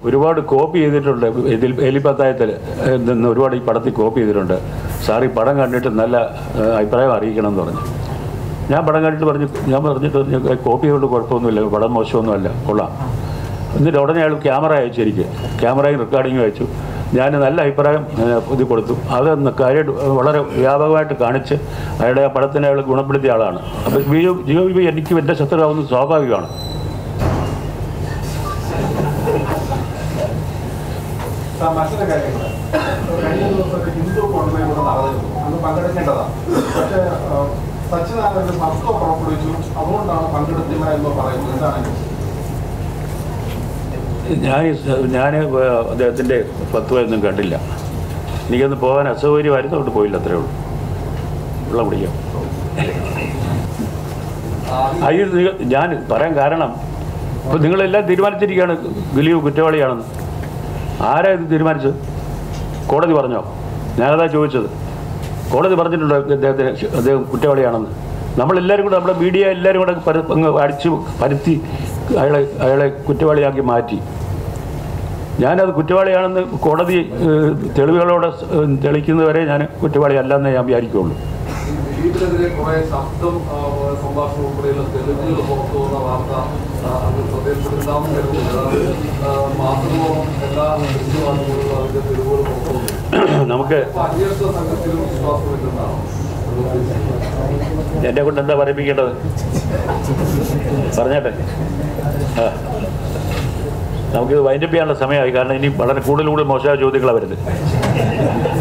ഒരുപാട് കോപ്പി ചെയ്തിട്ടുണ്ട് ഇതിൽ എലിപ്പത്തായത്തിൽ നിന്ന് ഒരുപാട് ഈ പടത്തിൽ കോപ്പി ചെയ്തിട്ടുണ്ട് സാർ ഈ പടം കണ്ടിട്ട് നല്ല ഏഹ്, അഭിപ്രായം അറിയിക്കണം എന്ന് പറഞ്ഞു ഞാൻ പടം കണ്ടിട്ട് പറഞ്ഞു ഞാൻ പറഞ്ഞിട്ട് പറഞ്ഞു, കോപ്പി കൊണ്ട് കുഴപ്പമൊന്നുമില്ല പടം മോശമൊന്നുമല്ല കൊള്ളാം എന്നിട്ട് ഉടനെ അയാൾ ക്യാമറ അയച്ചു എനിക്ക് ക്യാമറയും റെക്കോർഡിങ്ങും അയച്ചു ഞാൻ നല്ല അഭിപ്രായം ഏഹ്, ഇത് കൊടുത്തു അത് കാര്യം വളരെ വ്യാപകമായിട്ട് കാണിച്ച് അയാളുടെ ആ പടത്തിനെ അയാൾ ഗുണപ്പെടുത്തിയ ആളാണ് അപ്പോൾ ജിയോ ജിയോ ബി എനിക്ക് എൻ്റെ ശത്രുവാകുന്നത് സ്വാഭാവികമാണ് സാർ, മറ്റൊരു കാര്യമുണ്ട് കഴിഞ്ഞ ദിവസം ഒരു ഹിന്ദു കോൺക്ലേവ് ഇവിടെ നടന്നിരുന്നു അന്ന് പങ്കെടുക്കേണ്ടതാണ് പക്ഷേ ആ, സച്ചിദാനന്ദ സർക്കാർ പുറപ്പെടുവിച്ചു അതുകൊണ്ടാണ് പങ്കെടുത്തില്ല എന്ന് പറയുന്നത് എന്താണ് അതിന്റെ വിഷയം? ഞാൻ ഞാൻ അദ്ദേഹത്തിൻ്റെ ഫത്വയൊന്നും കണ്ടില്ല എനിക്കൊന്ന് പോകാൻ അസൗകര്യമായിരുന്നു അതുകൊണ്ട് പോയില്ല അത്രേ ഉള്ളൂ വെള്ളം കുടിക്കാം അതിൽ നിങ്ങൾ- ഞാൻ പറയാൻ കാരണം ഇപ്പോൾ നിങ്ങളെല്ലാം തീരുമാനിച്ചിരിക്കുകയാണ് ഗലീവ് കുറ്റവാളിയാണെന്ന് ആരാ ഇത് തീരുമാനിച്ചത് കോടതി പറഞ്ഞോ ഞാനതാ ചോദിച്ചത് കോടതി പറഞ്ഞിട്ടുണ്ടോ അദ്ദേഹത്തിന് അദ്ദേഹം കുറ്റവാളിയാണെന്ന് നമ്മളെല്ലാവരും കൂടെ നമ്മുടെ മീഡിയ എല്ലാവരും കൂടെ പര- അങ്ങ് അടിച്ച് പരുത്തി അയാളെ അയാളെ കുറ്റവാളിയാക്കി മാറ്റി ഞാനത് കുറ്റവാളിയാണെന്ന് കോടതി ഏഹ്, തെളിവുകളോടെ ഏഹ്, തെളിയിക്കുന്നവരെ ഞാൻ കുറ്റവാളിയല്ലെന്നേ ഞാൻ വിചാരിക്കുകയുള്ളൂ ഈ ദിലീപിനെതിരെ കുറെ ശബ്ദം ആ, സംഭാഷണം ഉൾപ്പെടെയുള്ള തെളിവുകൾ പുറത്തു വന്ന വാർത്ത ആ, അത് ശ്രദ്ധയിൽപ്പെട്ടിട്ടുണ്ടാവും കരുതുന്നില്ല അതായത് ആ, മാസങ്ങളോളം എല്ലാ ദൃശ്യമാധ്യമങ്ങളിലും അതിന്റെ തെളിവുകൾ പുറത്തു വന്നു നമുക്ക് അപ്പൊ അന്വേഷണ സംഘത്തിലും വിശ്വാസമില്ലെന്നാണ് എന്നെ കൊണ്ട് എന്താ പറയിപ്പിക്കേണ്ടത് പറഞ്ഞേട്ടെ ആ നമുക്കിത് വൈൻഡപ്പ് ചെയ്യാനുള്ള സമയമായി കാരണം ഇനി വളരെ കൂടുതൽ കൂടുതൽ മോശമായ ചോദ്യങ്ങളാണ് വരുന്നത്